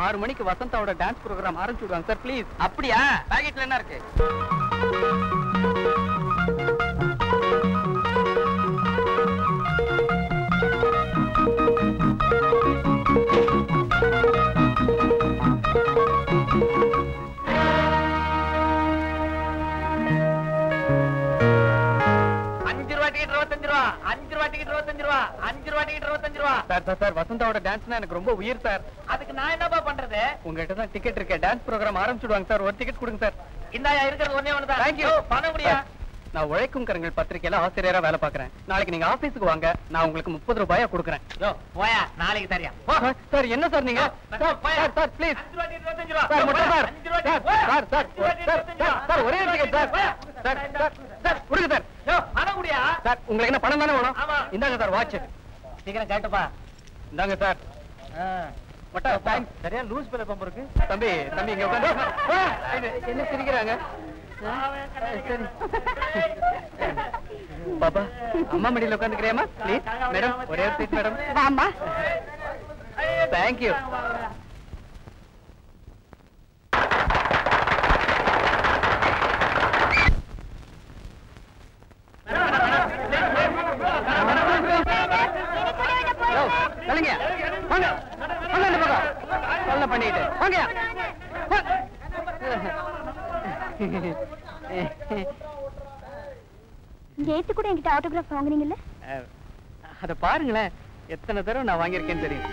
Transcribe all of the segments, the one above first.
ஆறு மணிக்கு வசந்தாவோட டான்ஸ் ப்ரோக்ராம் ஆரம்பிச்சுடுவாங்க சார் ப்ளீஸ் அப்படியா பாக்கெட்ல என்ன இருக்கு அஞ்சு ரூபா டிக்கெட் இருபத்தஞ்சு ரூபா அஞ்சு ரூபா டிக்கெட் இருபத்தஞ்சு ரூபா அஞ்சு ரூபா டிக்கெட் இருபத்தஞ்சு ரூபா சார் சார் சார் வசந்தாவோட டான்ஸ்னா எனக்கு ரொம்ப உயிர் சார் அதுக்கு நான் என்னப்பா பண்றது உங்ககிட்ட தான் டிக்கெட் இருக்கு டான்ஸ் ப்ரோக்ராம் ஆரம்பிச்சுடுவாங்க சார் ஒரு டிக்கெட் கொடுங்க சார் இந்தாயா இருக்கிறது ஒண்ணே ஒண்ணுதான் Thank you. பண்ண முடியா சார், நான் உழைக்கும் கரங்கள் பத்திரிக்கையில ஆசிரியரா வேலை பார்க்கறேன் நாளைக்கு நீங்க ஆபீஸ்க்கு வாங்க நான் உங்களுக்கு முப்பது ரூபாயா கொடுக்குறேன் யோ போயா நாளைக்கு தரியா சார், சார் என்ன சார் நீங்க sir sir sir please sir மட்டும் sir sir sir sir sir sir sir ஒரே ஒரு ticket sir sir sir sir கொடுங்க சார் பண்ண சார் உங்களுக்கு என்ன பணம் தானே வேணும் ஆமா. இந்தாங்க சார் வாட்ச் சீக்கிரம் கேட்டுப்பா இந்தாங்க சார் மட்டா தேங்க்ஸ் சரியா லூஸ் பேல பம்பு இருக்கு தம்பி தம்பி இங்க உட்காந்து என்ன சிரிக்கிறாங்க ஆ, சரி பாப்பா அம்மா மடியில உட்காந்துக்கிறியாமா ப்ளீஸ் மேடம் ஒரே ஒரு சீட் மேடம் வாமா தேங்க்யூ சொல்லுங்க வாங்க வாங்க இந்த பக்கம் சொல்ல பண்ணிட்டு வாங்க நேத்து கூட என்கிட்ட ஆட்டோகிராஃப் வாங்குனீங்கல்ல அத பாருங்களேன் எத்தனை தடவை நான் வாங்கியிருக்கேன்னு தெரியும்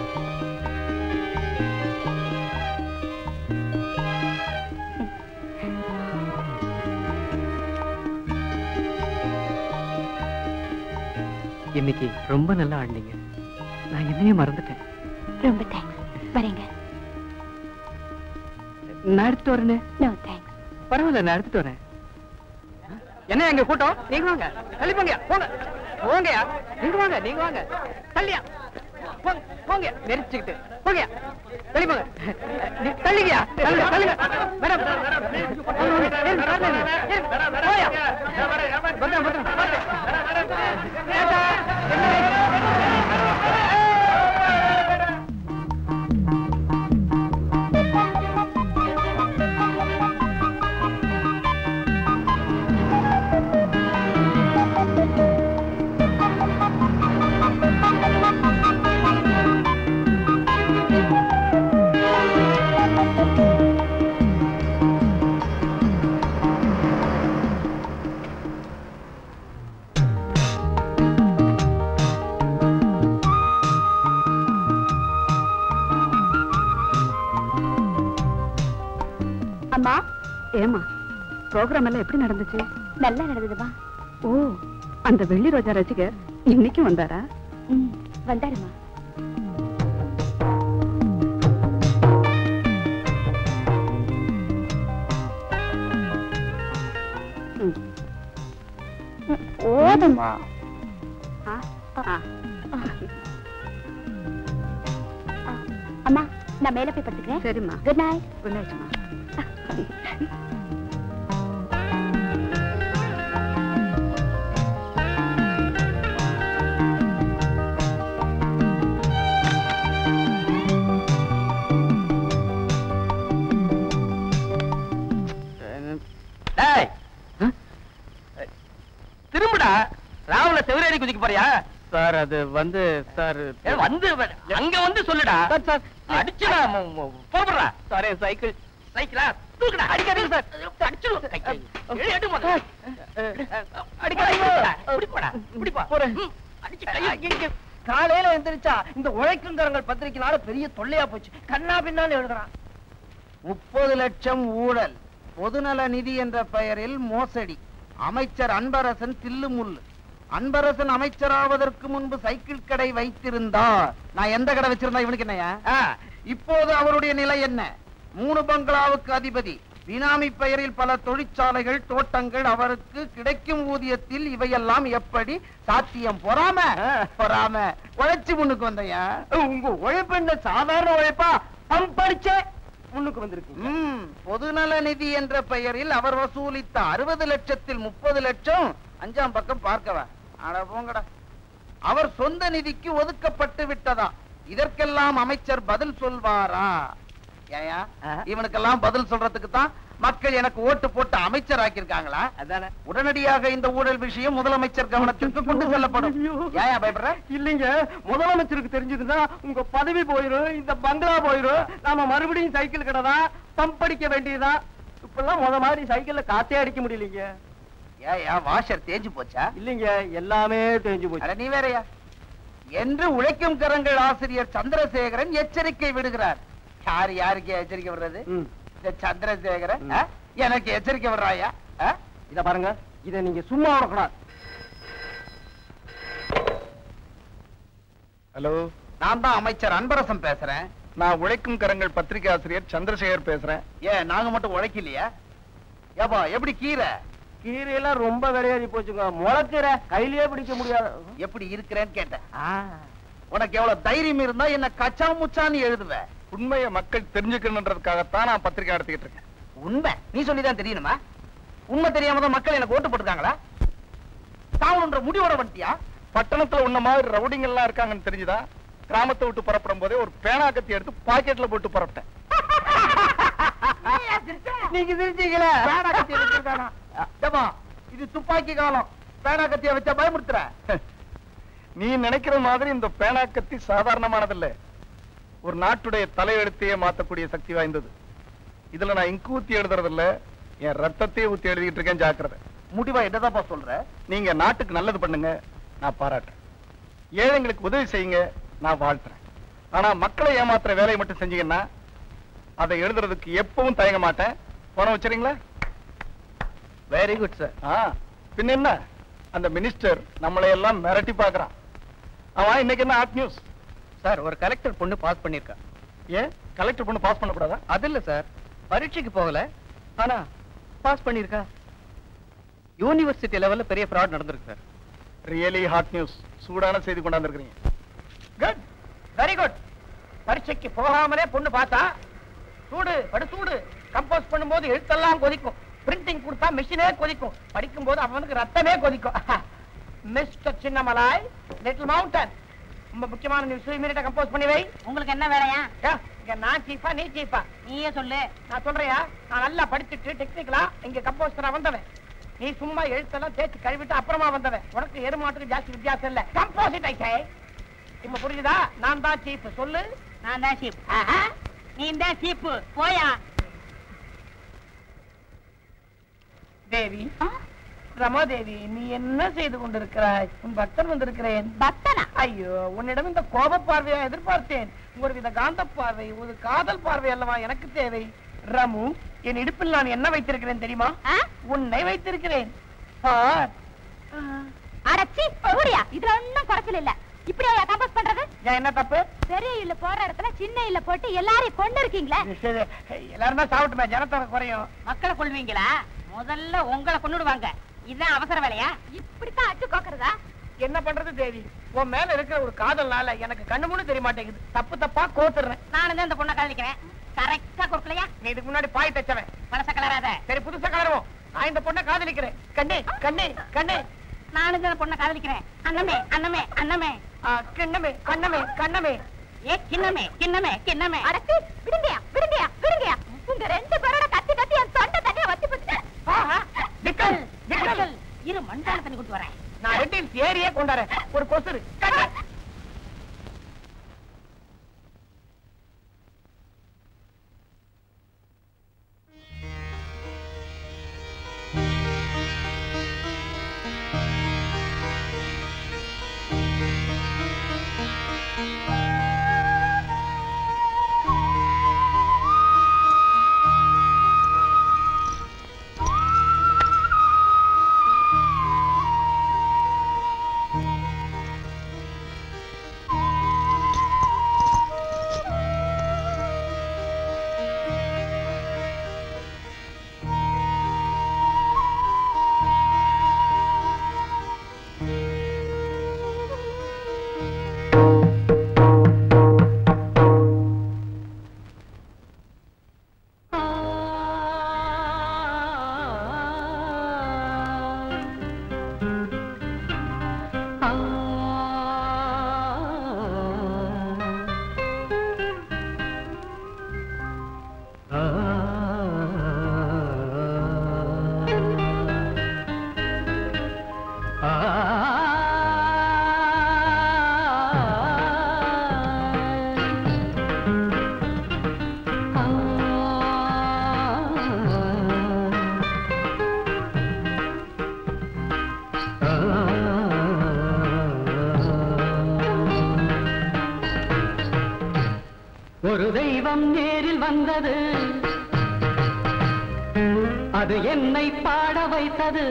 இன்னைக்கு ரொம்ப நல்லா ஆடினீங்க நான் என்னையே மறந்துட்டேன் ரொம்ப தேங்க்ஸ் வரேங்க நான் எடுத்துட்டு வரேனே நோ தேங்க்ஸ் பரவாயில்ல நான் எடுத்துட்டு வரேன் என்ன எங்க கூட்டம் நீங்க வாங்க தள்ளி போங்க போங்க போங்கயா நீங்க வாங்க நீங்க வாங்க தள்ளியா போங்க போங்க நெரிச்சுக்கிட்டு போங்க தள்ளி போங்க நீ தள்ளிங்கயா தள்ளு தள்ளுங்க மேடம் போயா பத்திரம் பத்திரம் அம்மா ஏமா ப்ரோக்ராம் எல்லாம் எப்படி நடந்துச்சு நல்லா நடந்ததுமா ஓ அந்த வெள்ளி ரோஜா ரசிகர் இன்னைக்கும் வந்தாரா ம் வந்தாருமா ம். போதுமா ஆ, ஆ. அம்மா நான் மேல போய் படுத்துக்கிறேன் சரிம்மா குட் நைட் குட் நைட்மா டேய் திரும்புடா ராவுல செவரேறி குதிக்க போறியா சார் அது வந்து சார் ஏ, வந்து அங்க வந்து சொல்லுடா சார் சார் அடிச்சுடா போடுறா சார் என் சைக்கிள் சைக்கிளா தூக்குடா அடிக்காதீங்க சார் அடிச்சிடும் கை கை ஏய், எடு முதல்ல. அடிக்காதீங்க இப்படி போடா இப்படி போ போறேன். ம், அடிச்சு கையை காலையில எந்திரிச்சா இந்த உழைக்குங்கரங்கள் பத்திரிக்கைனால பெரிய தொல்லையா போச்சு கண்ணா பின்னான்னு எழுதுறான் முப்பது லட்சம் ஊழல் பொதுநல நிதி என்ற பெயரில் மோசடி அமைச்சர் அன்பரசன் தில்லுமுள்ளு அன்பரசன் அமைச்சராவதற்கு முன்பு சைக்கிள் கடை வைத்திருந்தார் நான் எந்த கடை வச்சிருந்தா இவனுக்கு என்னையா ஆ, இப்போது அவருடைய நிலை என்ன மூணு பங்களாவுக்கு அதிபதி பினாமி பெயரில் பல தொழிற்சாலைகள் தோட்டங்கள் அவருக்கு கிடைக்கும் ஊதியத்தில் இவையெல்லாம் எப்படி சாத்தியம் பொறாம பொறாம உழைச்சு முன்னுக்கு வந்தையா உங்க உழைப்பு என்ன சாதாரண உழைப்பா பம்படிச்சே முன்னுக்கு வந்திருக்கு பொதுநல நிதி என்ற பெயரில் அவர் வசூலித்த அறுபது லட்சத்தில் முப்பது லட்சம் அஞ்சாம் பக்கம் பார்க்கவா அட போங்கடா அவர் சொந்த நிதிக்கு ஒதுக்கப்பட்டு விட்டதா இதற்கெல்லாம் அமைச்சர் பதில் சொல்வாரா ஏயா ஆ. இவனுக்கெல்லாம் பதில் சொல்றதுக்கு தான் மக்கள் எனக்கு ஓட்டு போட்டு அமைச்சர் ஆக்கியிருக்காங்களா அதானே உடனடியாக இந்த ஊழல் விஷயம் முதலமைச்சர் கவனத்திற்கு கொண்டு செல்லப்படும் ஐயோ. ஏயா பயப்படுற இல்லைங்க முதலமைச்சருக்கு தெரிஞ்சதுன்னா உங்க பதவி போயிரும் இந்த பங்களா போயிரும் நாம மறுபடியும் சைக்கிள் கடை தான் பம்ப் அடிக்க வேண்டியதுதான் இப்பெல்லாம் முத மாதிரி சைக்கிள்ல காத்தே அடிக்க முடியலீங்க ஏயா வாஷர் தேஞ்சு போச்சா இல்லைங்க எல்லாமே தெரிஞ்சு அட போச்சு நீ வேறயா என்று உழைக்கும் கரங்கள் ஆசிரியர் சந்திரசேகரன் எச்சரிக்கை விடுகிறார் யாரு யாருக்கு எச்சரிக்கை விடுறது ம். இந்த சந்திரசேகரன் ம். ஆ? எனக்கு எச்சரிக்கை விடுறாயா ஆ? இத பாருங்க இத நீங்க சும்மா விடக்கூடாது ஹலோ நான் தான் அமைச்சர் அன்பரசன் பேசுறேன் நான் உழைக்கும் கரங்கள் பத்திரிகை ஆசிரியர் சந்திரசேகர் பேசுறேன் ஏன் நாங்க மட்டும் உழைக்கலையா ஏப்பா எப்படி கீரை கீரையெல்லாம் ரொம்ப விளையாடி போச்சுங்க முளைக்கீரை கையிலேயே பிடிக்க முடியாது எப்படி இருக்கிறேன்னு கேட்டேன் உனக்கு எவ்வளவு தைரியம் இருந்தா என்ன கச்சா முச்சான்னு எழுதுவ உண்மையை மக்கள் தெரிஞ்சுக்கணுன்றதுக்காகத்தான் நான் பத்திரிகை நடத்திக்கிட்டு இருக்கேன் உண்மை நீ சொல்லிதான் தெரியணுமா உண்மை தெரியாம தான் மக்கள் எனக்கு ஓட்டு போட்டுருக்காங்களா சாவணுன்ற முடிவோட வந்துட்டியா பட்டணத்துல உன்ன மாதிரி ரவுடிங்க எல்லாம் இருக்காங்கன்னு தெரிஞ்சுதா கிராமத்தை விட்டு புறப்படும் போதே ஒரு பேனா கத்தி எடுத்து பாக்கெட்ல போட்டு புறப்பட்டேன் நீங்க சிரிச்சீங்களே பேனா கத்திய வச்சிருக்கானா ஏப்பா, இது துப்பாக்கி காலம் பேனா கத்திய வச்சா பயமுறுத்துற நீ நினைக்கிற மாதிரி இந்த பேனா கத்தி சாதாரணமானதில்ல ஒரு நாட்டுடைய தலையெழுத்தையே மாத்தக்கூடிய சக்தி வாய்ந்தது இதுல நான் இங்கு ஊத்தி எழுதுறது இல்ல என் ரத்தத்தையே ஊத்தி எழுதிட்டு இருக்கேன் ஜாக்கிரதை முடிவா என்னதாப்பா சொல்ற நீங்க நாட்டுக்கு நல்லது பண்ணுங்க நான் பாராட்டுறேன் ஏழைங்களுக்கு உதவி செய்யுங்க நான் வாழ்த்துறேன் ஆனா மக்களை ஏமாத்துற வேலையை மட்டும் செஞ்சீங்கன்னா அதை எழுதுறதுக்கு எப்பவும் தயங்க மாட்டேன் பணம் வச்சுறீங்களா வெரி குட் சார் ஆ பின்ன என்ன அந்த மினிஸ்டர் நம்மளை எல்லாம் மிரட்டி பார்க்கறான் அவன் இன்னைக்கு என்ன ஹாட் நியூஸ் சார் ஒரு கலெக்டர் பொண்ணு பாஸ் பண்ணிருக்கா ஏன் கலெக்டர் பொண்ணு பாஸ் பண்ணக்கூடாதா அது இல்ல சார் பரீட்சைக்கு போகல ஆனா பாஸ் பண்ணிருக்கா யூனிவர்சிட்டி லெவல்ல பெரிய ஃப்ராட் நடந்திருக்கு சார் ரியலி ஹாட் நியூஸ் சூடான செய்தி கொண்டாந்துருக்கீங்க குட் வெரி குட் பரீட்சைக்கு போகாமலே பொண்ணு பார்த்தா சூடு படு சூடு கம்போஸ் பண்ணும்போது எழுத்தெல்லாம் கொதிக்கும் பிரிண்டிங் கொடுத்தா மிஷினே கொதிக்கும் படிக்கும் போது அவனுக்கு ரத்தமே கொதிக்கும் மிஸ்டர் சின்னமலாய் லிட்டில் மவுண்டன் ரொம்ப முக்கியமான நியூஸ் இமீடியட்டா கம்போஸ் பண்ணி வை உங்களுக்கு என்ன வேலையா ஏ, இங்க நான் சீஃபா நீ சீஃபா நீயே சொல்லு நான் சொல்றியா நான் நல்லா படிச்சுட்டு டெக்னிக்கலா இங்க கம்போஸ்டரா வந்தவன் நீ சும்மா எழுத்தெல்லாம் தேய்ச்சி கழுவிட்டு அப்புறமா வந்தவன் உனக்கு எருமாட்டுக்கு ஜாஸ்தி வித்தியாசம் இல்ல கம்போசிட் ஐசே இப்ப புரியுதா நான் தான் சீஃப் சொல்லு நான் தான் சீப் நீ தான் சீப்பு போயா தேவி ரமாதேவி நீ என்ன செய்து கொண்டிருக்கிறாய் உன் பக்தன் வந்திருக்கிறேன் பக்தனா ஐயோ உன்னிடம் இந்த கோப பார்வையா எதிர்பார்த்தேன் ஒரு வித காந்த பார்வை ஒரு காதல் பார்வை அல்லவா எனக்கு தேவை ரமு என் இடுப்பில் நான் என்ன வைத்திருக்கிறேன் தெரியுமா ஆ? உன்னை வைத்திருக்கிறேன் பார் அடச்சி ஊரியா இதுல ஒண்ணும் குறைச்சல் இல்ல இப்படியா கம்போஸ் பண்றது ஏன் என்ன தப்பு பெரிய இல்ல போற இடத்துல சின்ன இல்ல போட்டு எல்லாரையும் கொண்டு இருக்கீங்களே சரி, எல்லாரும் தான் சாப்பிட்டுமே ஜனத்தொகை குறையும் மக்களை கொள்வீங்களா முதல்ல உங்களை கொன்னுடுவாங்க இதுதான் அவசர வேலையா இப்படித்தான் அச்சு கோக்குறதா என்ன பண்றது தேவி உன் மேல இருக்கிற ஒரு காதல்னால எனக்கு கண்ணு மூணு தெரிய மாட்டேங்குது தப்பு தப்பா கோத்துறேன் நானும் தான் இந்த பொண்ணை காதலிக்கிறேன் கரெக்டா கொடுக்கலையா நீ இதுக்கு முன்னாடி பாய் தச்சவன் பழச கலராத சரி புதுசா கலருவோம் நான் இந்த பொண்ணை காதலிக்கிறேன் கண்ணே கண்ணே கண்ணே நானும் தான் இந்த பொண்ணை காதலிக்கிறேன் அண்ணமே அண்ணமே அண்ணமே ஆ, கிண்ணமே கண்ணமே கண்ணமே ஏ கிண்ணமே கிண்ணமே கிண்ணமே அடச்சி விடுங்கயா விடுங்கயா விடுங்கயா உங்க ரெண்டு பேரோட கத்தி கத்தி என் தொண்டை தண்ணிய வத்தி போச்சு ஆஹா, திக்கல், திக்கல். திக்கல். இரு மண்பான தண்ணி கொடுத்து வரேன் நான் ரெட்டில் ஏரியே கொண்டாரேன் ஒரு கொசுரு கண்ணே. தெய்வம் நேரில் வந்தது அது என்னை பாட வைத்தது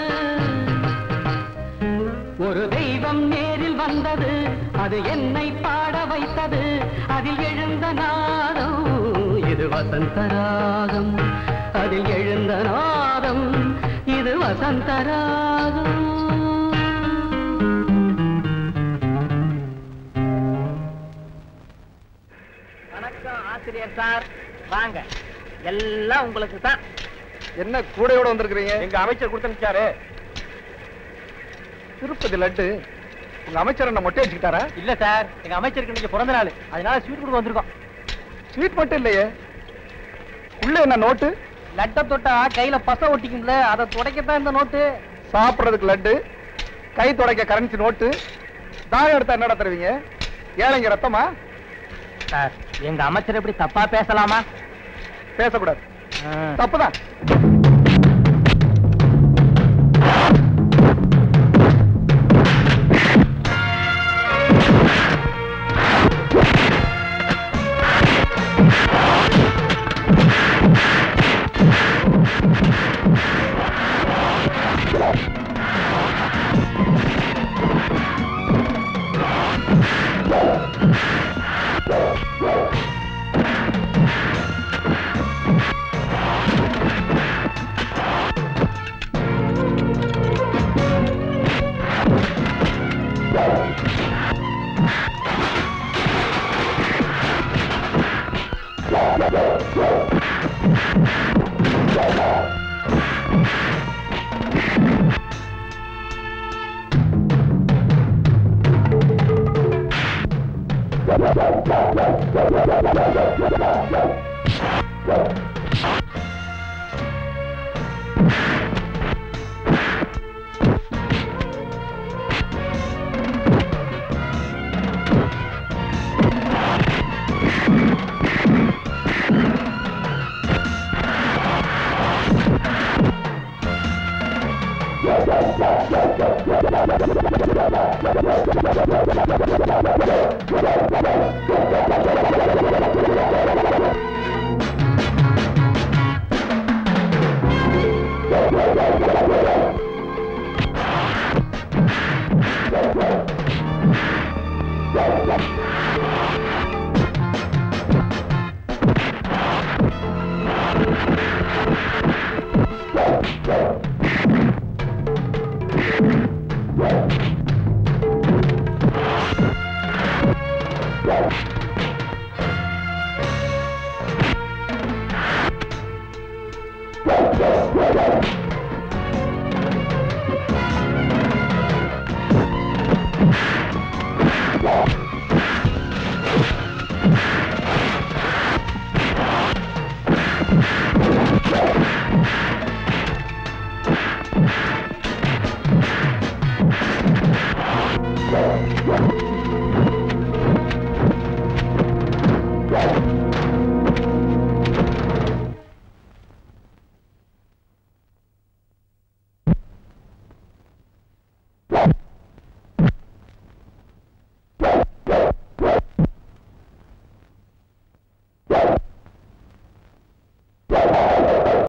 ஒரு தெய்வம் நேரில் வந்தது அது என்னை பாட வைத்தது அதில் எழுந்த நாதம் இது வசந்த ராகம் அதில் எழுந்த நாதம் இது வசந்த ராகம் வணக்கம் ஆசிரியர் சார் வாங்க எல்லாம் உங்களுக்கு தான் என்ன கூடையோட வந்திருக்கிறீங்க எங்க அமைச்சர் கொடுத்து திருப்பதி லட்டு உங்க அமைச்சர் என்ன மொட்டை வச்சுக்கிட்டாரா இல்ல சார் எங்க அமைச்சருக்கு இன்னைக்கு பிறந்த நாள் அதனால ஸ்வீட் கொடுக்க வந்திருக்கோம் ஸ்வீட் மட்டும் இல்லையே உள்ள என்ன நோட்டு லட்டை தொட்டா கையில பசை ஒட்டிக்கும்ல அதை துடைக்கத்தான் இந்த நோட்டு சாப்பிடுறதுக்கு லட்டு கை துடைக்க கரன்சி நோட்டு தாயம் எடுத்தா என்னடா தருவீங்க ஏழைங்க ரத்தமா சார் எங்க அமைச்சர் எப்படி தப்பா பேசலாமா பேசக்கூடாது தப்புதான் Thank you.